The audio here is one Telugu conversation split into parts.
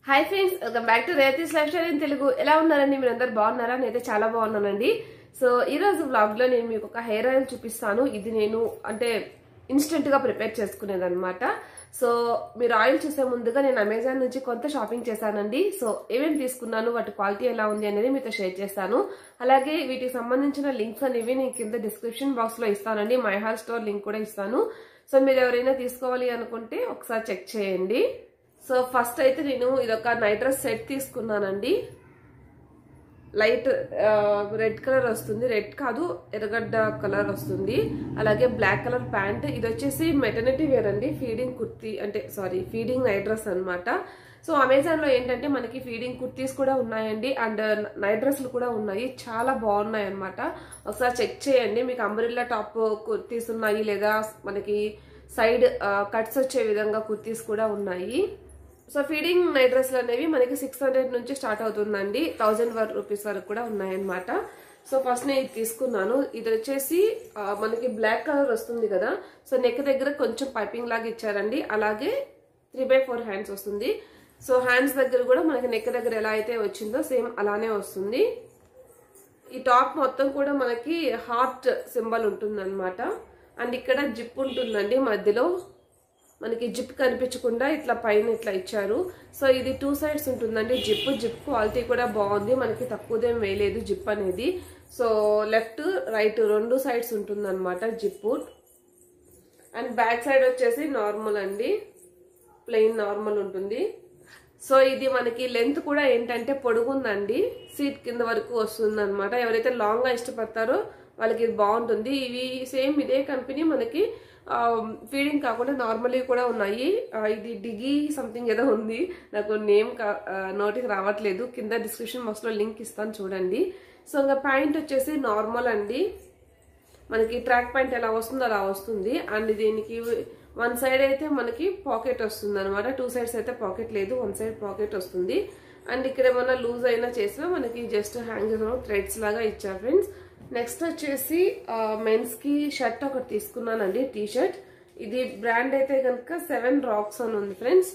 Hi friends welcome back to రేతీస్ లైఫ్ స్టైల్ ఇన్ తెలుగు ఎలా ఉన్నారండి మీరు అందరు బాగున్నారా నేనైతే చాలా బాగున్నానండి సో ఈ రోజు వ్లాగ్ లో నేను మీకు ఒక హెయిర్ ఆయిల్ చూపిస్తాను ఇది నేను అంటే ఇన్స్టెంట్ గా ప్రిపేర్ చేసుకునేది అనమాట సో మీరు ఆయిల్ చూసే ముందుగా నేను అమెజాన్ నుంచి కొంత షాపింగ్ చేశానండి సో ఏమేమి తీసుకున్నాను వాటి క్వాలిటీ ఎలా ఉంది అనేది మీతో షేర్ చేస్తాను అలాగే వీటికి సంబంధించిన లింక్స్ అనేవి నేను కింద డిస్క్రిప్షన్ బాక్స్ లో ఇస్తానండి మై హాల్ స్టోర్ లింక్ కూడా ఇస్తాను సో మీరు ఎవరైనా తీసుకోవాలి అనుకుంటే ఒకసారి చెక్ చేయండి సో ఫస్ట్ అయితే నేను ఇదొక నైట్ డ్రెస్ సెట్ తీసుకున్నానండి లైట్ రెడ్ కలర్ వస్తుంది రెడ్ కాదు ఎర్రగడ్డ కలర్ వస్తుంది అలాగే బ్లాక్ కలర్ ప్యాంట్ ఇది వచ్చేసి మెటర్నిటీ వేర్ అండి ఫీడింగ్ కుర్తీ అంటే సారీ ఫీడింగ్ నైట్ డ్రెస్ అనమాట సో అమెజాన్ లో ఏంటంటే మనకి ఫీడింగ్ కుర్తీస్ కూడా ఉన్నాయండి అండ్ నైట్ డ్రెస్లు కూడా ఉన్నాయి చాలా బాగున్నాయి అనమాట ఒకసారి చెక్ చేయండి మీకు అంబ్రిల్లా టాప్ కుర్తీస్ ఉన్నాయి లేదా మనకి సైడ్ కట్స్ వచ్చే విధంగా కుర్తీస్ కూడా ఉన్నాయి సో ఫీడింగ్ నైట్ డ్రెస్లు అనేవి మనకి సిక్స్ హండ్రెడ్ నుంచి స్టార్ట్ అవుతుందండి థౌజండ్ వర్ రూపీస్ వరకు కూడా ఉన్నాయన్నమాట సో ఫస్ట్ నేను ఇది తీసుకున్నాను ఇది వచ్చేసి మనకి బ్లాక్ కలర్ వస్తుంది కదా సో నెక్ దగ్గర కొంచెం పైపింగ్ లాగా ఇచ్చారండి అలాగే త్రీ బై ఫోర్ హ్యాండ్స్ వస్తుంది సో హ్యాండ్స్ దగ్గర కూడా మనకి నెక్ దగ్గర ఎలా అయితే వచ్చిందో సేమ్ అలానే వస్తుంది ఈ టాప్ మొత్తం కూడా మనకి హార్ట్ సింబల్ ఉంటుందన్నమాట అండ్ ఇక్కడ జిప్ ఉంటుందండి మధ్యలో మనకి జిప్ కనిపించకుండా ఇట్లా పైన ఇట్లా ఇచ్చారు సో ఇది టూ సైడ్స్ ఉంటుందండి జిప్ జిప్ క్వాలిటీ కూడా బాగుంది మనకి తక్కువదేం వేయలేదు జిప్ అనేది సో లెఫ్ట్ రైట్ రెండు సైడ్స్ ఉంటుందన్నమాట జిప్పు అండ్ బ్యాక్ సైడ్ వచ్చేసి నార్మల్ అండి ప్లెయిన్ నార్మల్ ఉంటుంది సో ఇది మనకి లెంత్ కూడా ఏంటంటే పొడుగుందండి సీట్ కింద వరకు వస్తుంది అనమాట ఎవరైతే లాంగ్గా ఇష్టపడతారో వాళ్ళకి ఇది బాగుంటుంది ఇవి సేమ్ ఇదే కంపెనీ మనకి ఫీడింగ్ కాకుండా నార్మల్గా కూడా ఉన్నాయి ఇది డిగి సంథింగ్ ఏదో ఉంది నాకు నేమ్ నోటికి రావట్లేదు కింద డిస్క్రిప్షన్ బాక్స్లో లింక్ ఇస్తాను చూడండి సో ఇంకా ప్యాంట్ వచ్చేసి నార్మల్ అండి మనకి ట్రాక్ ప్యాంట్ ఎలా వస్తుందో అలా వస్తుంది అండ్ దీనికి వన్ సైడ్ అయితే మనకి పాకెట్ వస్తుంది అనమాట టూ సైడ్స్ అయితే పాకెట్ లేదు వన్ సైడ్ పాకెట్ వస్తుంది అండ్ ఇక్కడ ఏమన్నా లూజ్ అయినా చేసినా మనకి జస్ట్ హ్యాంగ్ థ్రెడ్స్ లాగా ఇచ్చారు ఫ్రెండ్స్ నెక్స్ట్ వచ్చేసి మెన్స్ కి షర్ట్ ఒకటి తీసుకున్నానండి టీ షర్ట్ ఇది బ్రాండ్ అయితే కనుక సెవెన్ రాక్స్ అని ఉంది ఫ్రెండ్స్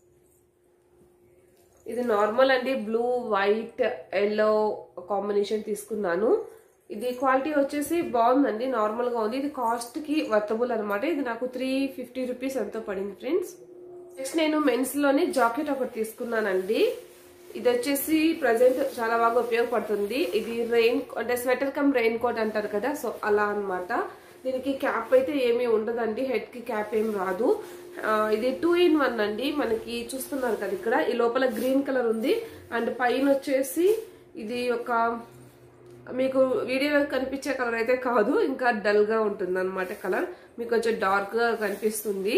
ఇది నార్మల్ అండి బ్లూ వైట్ ఎల్లో కాంబినేషన్ తీసుకున్నాను ఇది క్వాలిటీ వచ్చేసి బాగుందండి నార్మల్ గా ఉంది ఇది కాస్ట్ కి వర్తబుల్ అనమాట ఇది నాకు త్రీ ఫిఫ్టీ రూపీస్ ఎంతో పడింది ఫ్రెండ్స్ నెక్స్ట్ నేను మెన్స్ లోని జాకెట్ ఒకటి తీసుకున్నానండి ఇది వచ్చేసి ప్రజెంట్ చాలా బాగా ఉపయోగపడుతుంది ఇది రెయిన్ అంటే స్వెటర్ కమ్ రెయిన్ కోట్ అంటారు కదా సో అలా అనమాట దీనికి క్యాప్ అయితే ఏమీ ఉండదండి హెడ్ కి క్యాప్ ఏం రాదు ఇది టూ ఇన్ వన్ అండి మనకి చూస్తున్నారు కదా ఇక్కడ ఈ లోపల గ్రీన్ కలర్ ఉంది అండ్ పైన వచ్చేసి ఇది ఒక మీకు వీడియోలో కనిపించే కలర్ అయితే కాదు ఇంకా డల్ గా ఉంటుంది అనమాట కలర్ మీకు కొంచెం డార్క్ గా కనిపిస్తుంది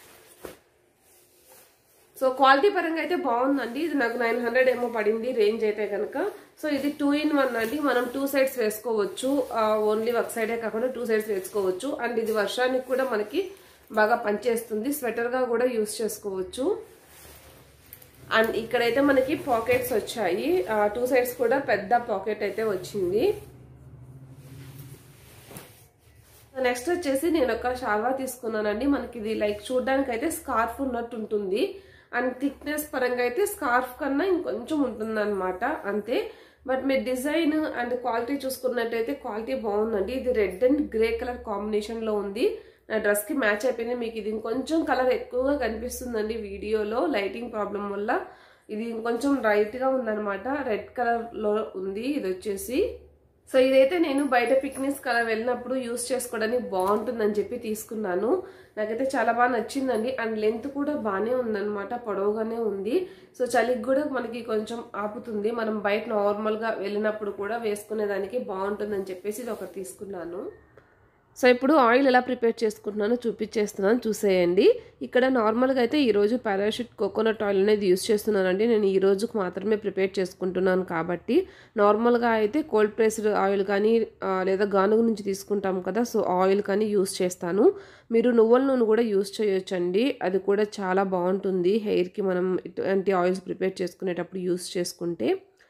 సో క్వాలిటీ పరంగా అయితే బాగుందండి ఇది నాకు నైన్ హండ్రెడ్ ఏమో పడింది రేంజ్ అయితే కనుక సో ఇది టూ ఇన్ వన్ అండి మనం టూ సైడ్స్ వేసుకోవచ్చు ఓన్లీ ఒక సైడే కాకుండా టూ సైడ్స్ వేసుకోవచ్చు అండ్ ఇది వర్షానికి కూడా మనకి బాగా పనిచేస్తుంది స్వెటర్గా కూడా యూస్ చేసుకోవచ్చు అండ్ ఇక్కడైతే మనకి పాకెట్స్ వచ్చాయి టూ సైడ్స్ కూడా పెద్ద పాకెట్ అయితే వచ్చింది నెక్స్ట్ వచ్చేసి నేను ఒక షాల్వా తీసుకున్నానండి మనకి ఇది లైక్ చూడడానికి అయితే స్కార్ఫ్ ఉన్నట్టు ఉంటుంది అండ్ థిక్నెస్ పరంగా అయితే స్కార్ఫ్ కన్నా ఇంకొంచెం ఉంటుంది అనమాట అంతే బట్ మీరు డిజైన్ అండ్ క్వాలిటీ చూసుకున్నట్టయితే క్వాలిటీ బాగుందండి ఇది red and grey colour combination లో ఉంది నా డ్రెస్ కి మ్యాచ్ అయిపోయింది మీకు ఇది ఇంకొంచెం కలర్ ఎక్కువగా కనిపిస్తుందండి వీడియోలో లైటింగ్ ప్రాబ్లం వల్ల ఇది ఇంకొంచెం రైట్ గా ఉందనమాట రెడ్ కలర్ లో ఉంది ఇది వచ్చేసి సో ఇదైతే నేను బయట పిక్నిక్స్ కలా వెళ్ళినప్పుడు యూస్ చేసుకోవడానికి బాగుంటుందని చెప్పి తీసుకున్నాను నాకైతే చాలా బాగా నచ్చిందండి అండ్ లెంత్ కూడా బాగానే ఉందన్నమాట పొడవుగానే ఉంది సో చలికి కూడా మనకి కొంచెం ఆపుతుంది మనం బయట నార్మల్గా వెళ్ళినప్పుడు కూడా వేసుకునేదానికి బాగుంటుందని చెప్పేసి ఇది ఒకటి తీసుకున్నాను సో ఇప్పుడు ఆయిల్ ఎలా ప్రిపేర్ చేసుకుంటున్నానో చూపించేస్తున్నాను చూసేయండి ఇక్కడ నార్మల్గా అయితే ఈరోజు పారాషూట్ కోకోనట్ ఆయిల్ అనేది యూస్ చేస్తున్నానండి నేను ఈ రోజుకు మాత్రమే ప్రిపేర్ చేసుకుంటున్నాను కాబట్టి నార్మల్గా అయితే కోల్డ్ ప్రెస్డ్ ఆయిల్ కానీ లేదా గానుగు నుంచి తీసుకుంటాం కదా సో ఆయిల్ కానీ యూస్ చేస్తాను మీరు నువ్వుల నూనె కూడా యూస్ చేయొచ్చండి అది కూడా చాలా బాగుంటుంది హెయిర్కి మనం ఇటువంటి ఆయిల్స్ ప్రిపేర్ చేసుకునేటప్పుడు యూస్ చేసుకుంటే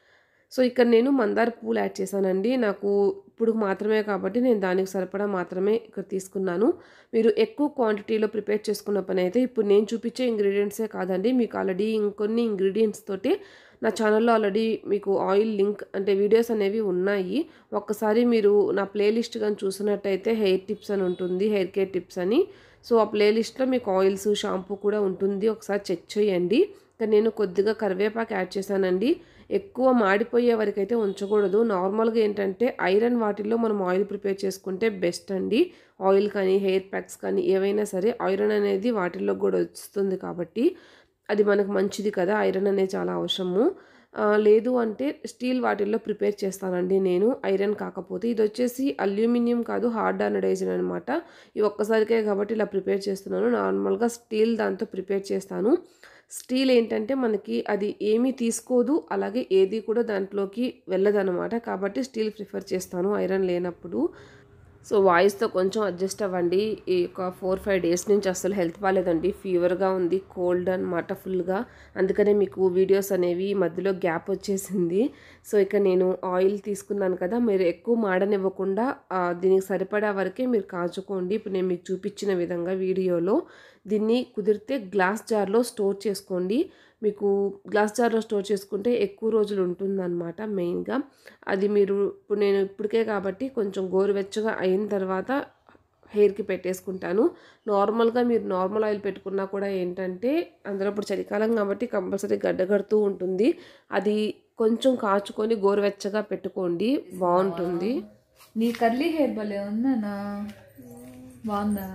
సో ఇక్కడ నేను మందార పూలు యాడ్ చేశానండి నాకు ఇప్పుడు మాత్రమే కాబట్టి నేను దానికి సరిపడా మాత్రమే ఇక్కడ తీసుకున్నాను మీరు ఎక్కువ క్వాంటిటీలో ప్రిపేర్ చేసుకున్న పని అయితే ఇప్పుడు నేను చూపించే ఇంగ్రీడియంట్సే కాదండి మీకు ఆల్రెడీ ఇంకొన్ని ఇంగ్రీడియంట్స్ తోటి నా ఛానల్లో ఆల్రెడీ మీకు ఆయిల్ లింక్ అంటే వీడియోస్ అనేవి ఉన్నాయి ఒక్కసారి మీరు నా ప్లేలిస్ట్ కానీ చూసినట్టయితే హెయిర్ టిప్స్ అని ఉంటుంది హెయిర్ కేర్ టిప్స్ అని సో ఆ ప్లేలిస్ట్లో మీకు ఆయిల్స్ షాంపూ కూడా ఉంటుంది ఒకసారి చెక్ చేయండి ఇంకా నేను కొద్దిగా కరివేపాకు యాడ్ చేశానండి ఎక్కువ మాడిపోయే వరకు అయితే ఉంచకూడదు నార్మల్గా ఏంటంటే ఐరన్ వాటిల్లో మనం ఆయిల్ ప్రిపేర్ చేసుకుంటే బెస్ట్ అండి ఆయిల్ కానీ హెయిర్ ప్యాక్స్ కానీ ఏవైనా సరే ఐరన్ అనేది వాటిల్లో కూడా వస్తుంది కాబట్టి అది మనకు మంచిది కదా ఐరన్ అనేది చాలా అవసరము ఆ, లేదు అంటే స్టీల్ వాటిల్లో ప్రిపేర్ చేస్తానండి నేను ఐరన్ కాకపోతే ఇది వచ్చేసి అల్యూమినియం కాదు హార్డ్ అనడైజన్ అనమాట ఇవి ఒక్కసారికే కాబట్టి ఇలా ప్రిపేర్ చేస్తున్నాను నార్మల్గా స్టీల్ దాంతో ప్రిపేర్ చేస్తాను స్టీల్ ఏంటంటే మనకి అది ఏమీ తీసుకోదు అలాగే ఏది కూడా దాంట్లోకి వెళ్ళదనమాట కాబట్టి స్టీల్ ప్రిఫర్ చేస్తాను ఐరన్ లేనప్పుడు సో వాయిస్తో కొంచెం అడ్జస్ట్ అవ్వండి ఈ ఒక ఫోర్ ఫైవ్ డేస్ నుంచి అసలు హెల్త్ బాగాలేదండి ఫీవర్గా ఉంది కోల్డ్ అనమాట ఫుల్గా అందుకనే మీకు వీడియోస్ అనేవి మధ్యలో గ్యాప్ వచ్చేసింది సో ఇక నేను ఆయిల్ తీసుకున్నాను కదా మీరు ఎక్కువ మాడనివ్వకుండా ఆ, దీనికి సరిపడా వరకే మీరు కాచుకోండి ఇప్పుడు నేను మీకు చూపించిన విధంగా వీడియోలో దీన్ని కుదిరితే గ్లాస్ జార్లో స్టోర్ చేసుకోండి మీకు గ్లాస్ జార్లో స్టోర్ చేసుకుంటే ఎక్కువ రోజులు ఉంటుందన్నమాట మెయిన్గా అది మీరు ఇప్పుడు నేను ఇప్పటికే కాబట్టి కొంచెం గోరువెచ్చగా అయిన తర్వాత హెయిర్కి పెట్టేసుకుంటాను నార్మల్గా మీరు నార్మల్ ఆయిల్ పెట్టుకున్నా కూడా ఏంటంటే అందులో ఇప్పుడు చలికాలం కాబట్టి కంపల్సరీ గడ్డగడుతూ ఉంటుంది అది కొంచెం కాచుకొని గోరువెచ్చగా పెట్టుకోండి బాగుంటుంది నీ కర్లీ హెయిర్ భలే ఉందనా బాగుందా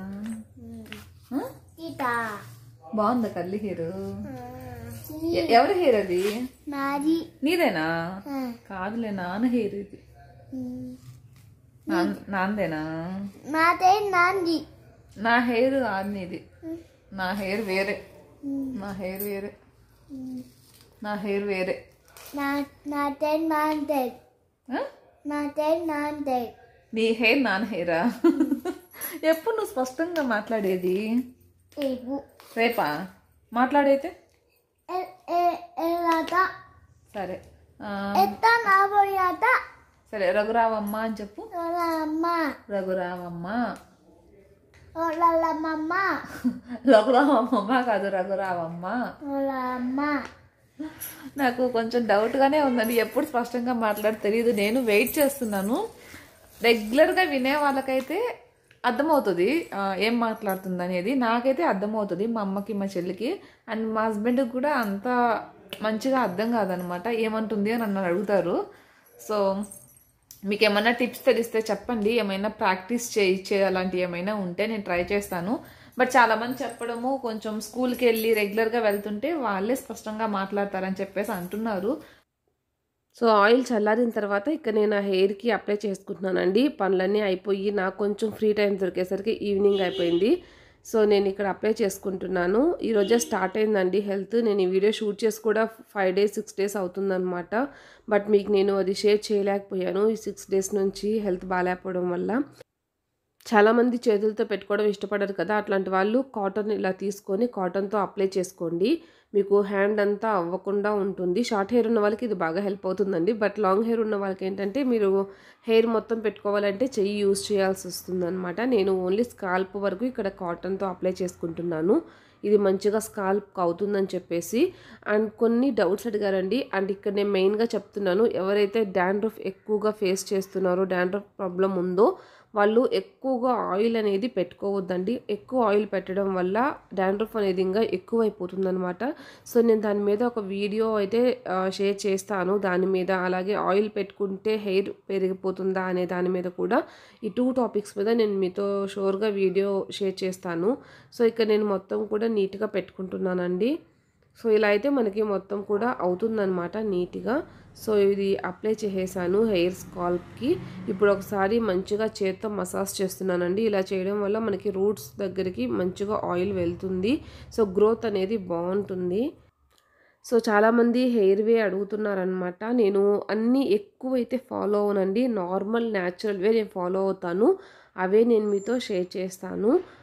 ఆ? బాగుందా కర్లీ హెయిర్ ఎ- ఎవరి హెయిర్ అది నాది నీదేనా కాదులే నాన్న హెయిర్ ఇది నాన్- నాందేనా నాదే నాంది నా హెయిర్ కాదు నీది నా హెయిర్ వేరే నా హెయిర్ వేరే నా హెయిర్ వేరే నా నాదే నాందే ఆ? నాదే నాందే నీ హెయిర్ నాన్న హెయిరా ఎప్పుడు నువ్వు స్పష్టంగా మాట్లాడేది ఏవు రేపా మాట్లాడైతే ఎ ఎ ఎలాట సరే ఆ, ఎత్త నాబోయాట సరే రఘురావమ్మ అని చెప్పు ఓలా అమ్మ రఘురావమ్మ ఓలా అమ్మ రఘురావమ్మ కాదు రఘురావమ్మ ఓలా అమ్మ నాకు కొంచెం డౌట్గానే ఉందండి ఎప్పుడు స్పష్టంగా మాట్లాడి తెలియదు నేను వెయిట్ చేస్తున్నాను రెగ్యులర్గా వినే వాళ్ళకైతే అర్థమవుతుంది ఆ, ఏం మాట్లాడుతుంది అనేది నాకైతే అర్థమవుతుంది మా అమ్మకి మా చెల్లికి అండ్ మా హస్బెండ్కి కూడా అంత మంచిగా అర్థం కాదనమాట ఏమంటుంది అని నన్ను అడుగుతారు సో మీకు ఏమైనా టిప్స్ తెలిస్తే చెప్పండి ఏమైనా ప్రాక్టీస్ చేయించే అలాంటివి ఏమైనా ఉంటే నేను ట్రై చేస్తాను బట్ చాలా మంది చెప్పడము కొంచెం స్కూల్కి వెళ్ళి రెగ్యులర్గా వెళ్తుంటే వాళ్ళే స్పష్టంగా మాట్లాడతారని చెప్పేసి అంటున్నారు సో ఆయిల్ చల్లారిన తర్వాత ఇక నేను ఆ హెయిర్కి అప్లై చేసుకుంటున్నానండి పనులన్నీ అయిపోయి నాకు కొంచెం ఫ్రీ టైం దొరికేసరికి ఈవినింగ్ అయిపోయింది సో నేను ఇక్కడ అప్లై చేసుకుంటున్నాను ఈరోజే స్టార్ట్ అయిందండి హెల్త్ నేను ఈ వీడియో షూట్ చేసి కూడా ఫైవ్ డేస్ సిక్స్ డేస్ అవుతుందన్నమాట బట్ మీకు నేను అది షేర్ చేయలేకపోయాను ఈ సిక్స్ డేస్ నుంచి హెల్త్ బాగాలేకపోవడం వల్ల చాలామంది చేతులతో పెట్టుకోవడం ఇష్టపడరు కదా అట్లాంటి వాళ్ళు కాటన్ ఇలా తీసుకొని కాటన్తో అప్లై చేసుకోండి మీకు హ్యాండ్ అంతా అవ్వకుండా ఉంటుంది షార్ట్ హెయిర్ ఉన్న వాళ్ళకి ఇది బాగా హెల్ప్ అవుతుందండి బట్ లాంగ్ హెయిర్ ఉన్న వాళ్ళకి ఏంటంటే మీరు హెయిర్ మొత్తం పెట్టుకోవాలంటే చెయ్యి యూజ్ చేయాల్సి వస్తుందన్నమాట నేను ఓన్లీ స్కాల్ప్ వరకు ఇక్కడ కాటన్తో అప్లై చేసుకుంటున్నాను ఇది మంచిగా స్కాల్ప్ అవుతుందని చెప్పేసి అండ్ కొన్ని డౌట్స్ అడిగారండి అండ్ ఇక్కడ నేను మెయిన్గా చెప్తున్నాను ఎవరైతే డాండ్రఫ్ ఎక్కువగా ఫేస్ చేస్తున్నారో డాండ్రఫ్ ప్రాబ్లం ఉందో వాళ్ళు ఎక్కువగా ఆయిల్ అనేది పెట్టుకోవద్దండి ఎక్కువ ఆయిల్ పెట్టడం వల్ల డాండ్రఫ్ అనేది ఇంకా ఎక్కువైపోతుంది అనమాట సో నేను దాని మీద ఒక వీడియో అయితే ఆ, షేర్ చేస్తాను దాని మీద అలాగే ఆయిల్ పెట్టుకుంటే హెయిర్ పెరిగిపోతుందా అనే దాని మీద కూడా ఈ టూ టాపిక్స్ మీద నేను మీతో షోర్గా వీడియో షేర్ చేస్తాను సో ఇక్కడ నేను మొత్తం కూడా నీట్గా పెట్టుకుంటున్నానండి సో ఇలా అయితే మనకి మొత్తం కూడా అవుతుందన్నమాట నీట్గా సో ఇది అప్లై చేసేసాను హెయిర్ స్కాల్ప్కి ఇప్పుడు ఒకసారి మంచిగా చేత్తో మసాజ్ చేస్తున్నానండి ఇలా చేయడం వల్ల మనకి రూట్స్ దగ్గరికి మంచిగా ఆయిల్ వెళ్తుంది సో గ్రోత్ అనేది బాగుంటుంది సో చాలామంది హెయిర్ వే అడుగుతున్నారనమాట నేను అన్నీ ఎక్కువైతే ఫాలో అవనండి నార్మల్ న్యాచురల్ వే నేను ఫాలో అవుతాను అవే నేను మీతో షేర్ చేస్తాను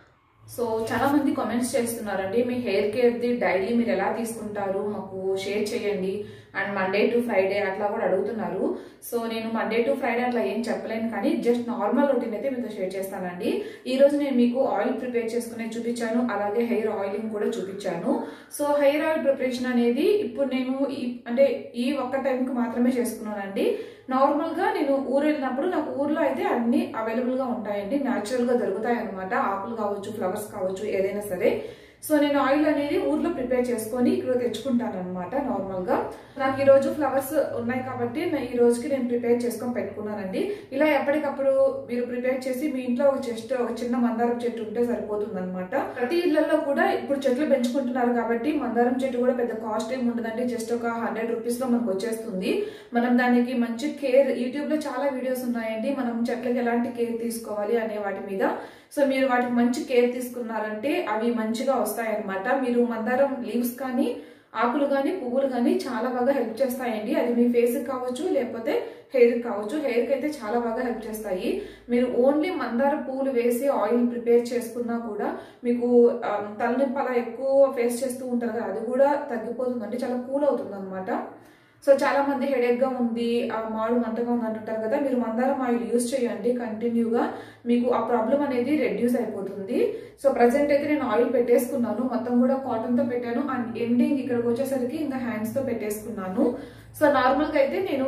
సో చాలా మంది కామెంట్స్ చేస్తున్నారండి మీ హెయిర్ కేర్ది డైలీ మీరు ఎలా తీసుకుంటారు మాకు షేర్ చేయండి అండ్ మండే టు ఫ్రైడే అట్లా కూడా అడుగుతున్నారు సో నేను మండే టు ఫ్రైడే అట్లా ఏం చెప్పలేను కానీ జస్ట్ నార్మల్ రొటీన్ అయితే మీతో షేర్ చేస్తానండి ఈ రోజు నేను మీకు ఆయిల్ ప్రిపేర్ చేసుకునే చూపించాను అలాగే హెయిర్ ఆయిలింగ్ కూడా చూపించాను సో హెయిర్ ఆయిల్ ప్రిపరేషన్ అనేది ఇప్పుడు నేను ఈ అంటే ఈ ఒక్క టైంకి మాత్రమే చేసుకున్నానండి నార్మల్ గా నేను ఊరు వెళ్ళినప్పుడు నాకు ఊర్లో అయితే అన్ని అవైలబుల్ గా ఉంటాయండి న్యాచురల్ గా దొరుకుతాయి అనమాట ఆకులు కావచ్చు ఫ్లవర్స్ కావచ్చు ఏదైనా సరే సో నేను ఆయిల్ అనేది ఊర్లో ప్రిపేర్ చేసుకొని ఇక్కడ తెచ్చుకుంటాను అనమాట నార్మల్ గా నాకు ఈ రోజు ఫ్లవర్స్ ఉన్నాయి కాబట్టి నా- ఈ రోజుకి నేను ప్రిపేర్ చేసుకొని పెట్టుకున్నానండి ఇలా ఎప్పటికప్పుడు మీరు ప్రిపేర్ చేసి మీ ఇంట్లో ఒక జస్ట్ ఒక చిన్న మందారం చెట్టు ఉంటే సరిపోతుంది అనమాట ప్రతి ఇళ్లలో కూడా ఇప్పుడు చెట్లు పెంచుకుంటున్నారు కాబట్టి మందారం చెట్టు కూడా పెద్ద కాస్ట్ ఏమి ఉండదండి జస్ట్ ఒక హండ్రెడ్ రూపీస్ లో మనకు వచ్చేస్తుంది మనం దానికి మంచి కేర్ యూట్యూబ్ లో చాలా వీడియోస్ ఉన్నాయండి మనం చెట్లకి ఎలాంటి కేర్ తీసుకోవాలి అనే వాటి మీద సో మీరు వాటికి మంచి కేర్ తీసుకున్నారంటే అవి మంచిగా వస్తాయి అన్నమాట మీరు మందారం లీవ్స్ కానీ ఆకులు కానీ పువ్వులు కానీ చాలా బాగా హెల్ప్ చేస్తాయండి అది మీ ఫేస్ కావచ్చు లేకపోతే హెయిర్ కావచ్చు హెయిర్ కి అయితే చాలా బాగా హెల్ప్ చేస్తాయి మీరు ఓన్లీ మందార పువ్వులు వేసి ఆయిల్ ప్రిపేర్ చేసుకున్నా కూడా మీకు ఆ, తలనొప్పి అలా ఎక్కువ ఫేస్ చేస్తూ ఉంటారు కదా అది కూడా తగ్గిపోతుందండి చాలా కూల్ అవుతుంది అనమాట సో చాలా మంది హెడేక్ గా ఉంది ఆ మాడు మంటగా ఉంది అంటుంటారు కదా మీరు మందారం ఆయిల్ యూస్ చేయండి కంటిన్యూగా మీకు ఆ ప్రాబ్లం అనేది రెడ్యూస్ అయిపోతుంది సో ప్రజెంట్ అయితే నేను ఆయిల్ పెట్టేసుకున్నాను మొత్తం కూడా కాటన్ తో పెట్టాను అండ్ ఎండింగ్ ఇక్కడికి వచ్చేసరికి ఇంకా హ్యాండ్స్ తో పెట్టేసుకున్నాను సో నార్మల్ గా అయితే నేను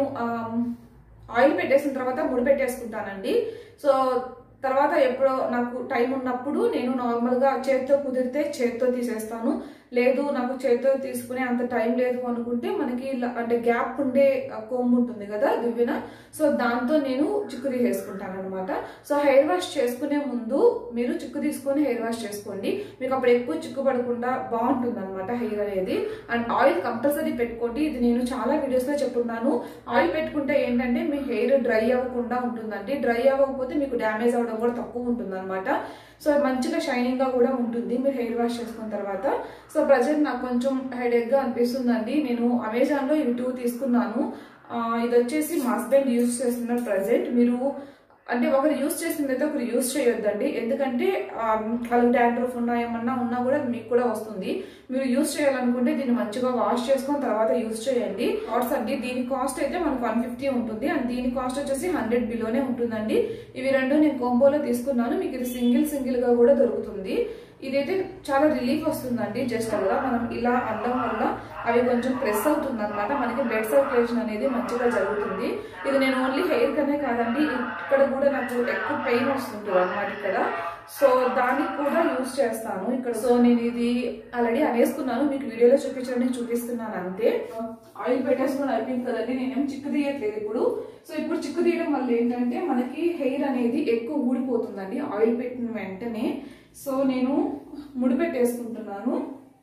ఆయిల్ పెట్టేసిన తర్వాత ముడి పెట్టేసుకుంటానండి సో తర్వాత ఎప్పుడో నాకు టైం ఉన్నప్పుడు నేను నార్మల్గా చేత్తో కుదిరితే చేత్తో తీసేస్తాను లేదు నాకు చేత్తో తీసుకునే అంత టైం లేదు అనుకుంటే మనకి ఇలా అంటే గ్యాప్ ఉండే ఆ, కొమ్ము ఉంటుంది కదా దువ్వెన సో దాంతో నేను చిక్కు తీసేసుకుంటాను అనమాట సో హెయిర్ వాష్ చేసుకునే ముందు మీరు చిక్కు తీసుకొని హెయిర్ వాష్ చేసుకోండి మీకు అప్పుడు ఎక్కువ చిక్కు పడకుండా బాగుంటుంది అనమాట హెయిర్ అనేది అండ్ ఆయిల్ కంపల్సరీ పెట్టుకోండి ఇది నేను చాలా వీడియోస్ లో చెప్పున్నాను ఆయిల్ పెట్టుకుంటే ఏంటంటే మీ హెయిర్ డ్రై అవ్వకుండా ఉంటుందండి డ్రై అవ్వకపోతే మీకు డ్యామేజ్ అవ్వడం కూడా తక్కువ ఉంటుంది అనమాట సో మంచిగా షైనింగ్ గా కూడా ఉంటుంది మీరు హెయిర్ వాష్ చేసుకున్న తర్వాత సో ప్రజెంట్ నాకు కొంచెం హెడేక్ గా అనిపిస్తుందండి నేను అమెజాన్ లో ఇవి టూ తీసుకున్నాను ఆ, ఇది వచ్చేసి మా హస్బెండ్ యూజ్ చేస్తున్నారు ప్రజెంట్ మీరు అంటే ఒకరు యూజ్ చేసిందైతే ఒకరు యూజ్ చేయొద్దండి ఎందుకంటే ఆ, వాళ్ళకి డాండ్రఫ్ ఉన్నా ఏమన్నా ఉన్నా కూడా మీకు కూడా వస్తుంది మీరు యూజ్ చేయాలనుకుంటే దీన్ని మంచిగా వాష్ చేసుకొని తర్వాత యూజ్ చేయండి షార్ట్స్ అండి దీని కాస్ట్ అయితే మనకు వన్ ఫిఫ్టీ ఉంటుంది అండ్ దీని కాస్ట్ వచ్చేసి హండ్రెడ్ బిలోనే ఉంటుందండి ఇవి రెండు నేను కోంబోలో తీసుకున్నాను మీకు ఇది సింగిల్ సింగిల్ గా కూడా దొరుకుతుంది ఇదైతే చాలా రిలీఫ్ వస్తుందండి జస్ట్ అలా మనం ఇలా అనడం వల్ల అవి కొంచెం ప్రెస్ అవుతుంది అనమాట మనకి బ్లడ్ సర్క్యులేషన్ అనేది మంచిగా జరుగుతుంది ఇది నేను ఓన్లీ హెయిర్ కనే కాదండి ఇక్కడ కూడా నాకు ఎక్కువ పెయిన్ వస్తుంటుంది అనమాట ఇక్కడ సో దానికి కూడా యూజ్ చేస్తాను ఇక్కడ సో నేను ఇది ఆల్రెడీ అనేసుకున్నాను మీకు వీడియోలో చూపించడానికి చూపిస్తున్నాను అంతే ఆయిల్ పెట్టేసుకుని అయిపోయింది కదండి నేనేం చిక్కు తీయట్లేదు ఇప్పుడు సో ఇప్పుడు చిక్కు తీయడం వల్ల ఏంటంటే మనకి హెయిర్ అనేది ఎక్కువ ఊడిపోతుందండి ఆయిల్ పెట్టిన వెంటనే సో నేను ముడి పెట్టేసుకుంటున్నాను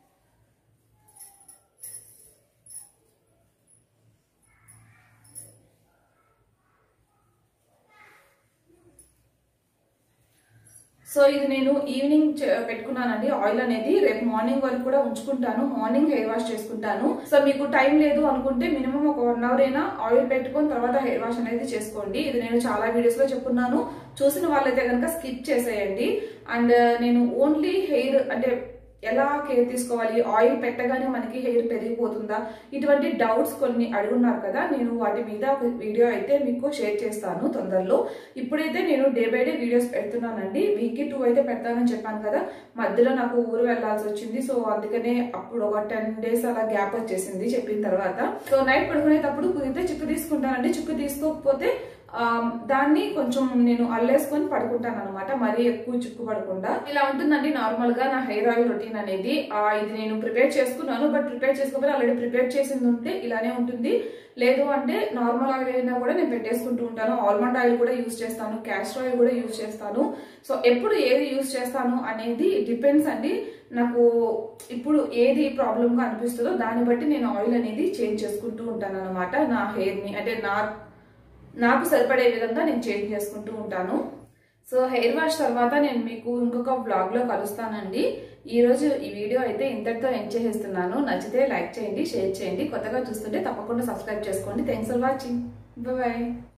సో ఇది నేను ఈవినింగ్ చే- పెట్టుకున్నానండి ఆయిల్ అనేది రేపు మార్నింగ్ వరకు కూడా ఉంచుకుంటాను మార్నింగ్ హెయిర్ వాష్ చేసుకుంటాను సో మీకు టైం లేదు అనుకుంటే మినిమం ఒక వన్ అవర్ అయినా ఆయిల్ పెట్టుకొని తర్వాత హెయిర్ వాష్ అనేది చేసుకోండి ఇది నేను చాలా వీడియోస్ లో చెప్పున్నాను చూసిన వాళ్ళైతే కనుక స్కిప్ చేసేయండి అండ్ నేను ఓన్లీ హెయిర్ అంటే ఎలా కేర్ తీసుకోవాలి ఆయిల్ పెట్టగానే మనకి హెయిర్ పెరిగిపోతుందా ఇటువంటి డౌట్స్ కొన్ని అడుగున్నారు కదా నేను వాటి మీద ఒక వీడియో అయితే మీకు షేర్ చేస్తాను తొందరలో ఇప్పుడైతే నేను డే బై డే వీడియోస్ పెడుతున్నానండి వీక్కి టూ అయితే పెడతానని చెప్పాను కదా మధ్యలో నాకు ఊరు వెళ్ళాల్సి వచ్చింది సో అందుకనే అప్పుడు ఒక టెన్ డేస్ అలా గ్యాప్ వచ్చేసింది చెప్పిన తర్వాత సో నైట్ పడుకునేటప్పుడు కుదిరితే చిక్కు తీసుకుంటానండి చిక్కు తీసుకోకపోతే ఆ, దాన్ని కొంచెం నేను అల్లేసుకొని పడుకుంటాను అనమాట మరీ ఎక్కువ చిక్కు పడకుండా ఇలా ఉంటుందండి నార్మల్ గా నా హెయిర్ ఆయిల్ రొటీన్ అనేది ఆ, ఇది నేను ప్రిపేర్ చేసుకున్నాను బట్ ప్రిపేర్ చేసుకోకపోతే ఆల్రెడీ ప్రిపేర్ చేసింది ఉంటే ఇలానే ఉంటుంది లేదు అంటే నార్మల్ ఆయిల్ అయినా కూడా నేను పెట్టేసుకుంటూ ఉంటాను ఆల్మండ్ ఆయిల్ కూడా యూస్ చేస్తాను క్యాస్టర్ ఆయిల్ కూడా యూస్ చేస్తాను సో ఎప్పుడు ఏది యూస్ చేస్తాను అనేది డిపెండ్స్ అండి నాకు ఇప్పుడు ఏది ప్రాబ్లమ్ గా అనిపిస్తుందో దాన్ని బట్టి నేను ఆయిల్ అనేది చేంజ్ చేసుకుంటూ ఉంటాను అనమాట నా హెయిర్ ని అంటే నా నాకు సరిపడే విధంగా నేను చేంజ్ చేసుకుంటూ ఉంటాను సో హెయిర్ వాష్ తర్వాత నేను మీకు ఇంకొక బ్లాగ్ లో కలుస్తానండి ఈ రోజు ఈ వీడియో అయితే ఇంతటితో ఎండ్ చేసేస్తున్నాను నచ్చితే లైక్ చేయండి షేర్ చేయండి కొత్తగా చూస్తుంటే తప్పకుండా సబ్స్క్రైబ్ చేసుకోండి థ్యాంక్స్ ఫర్ వాచింగ్ బాయ్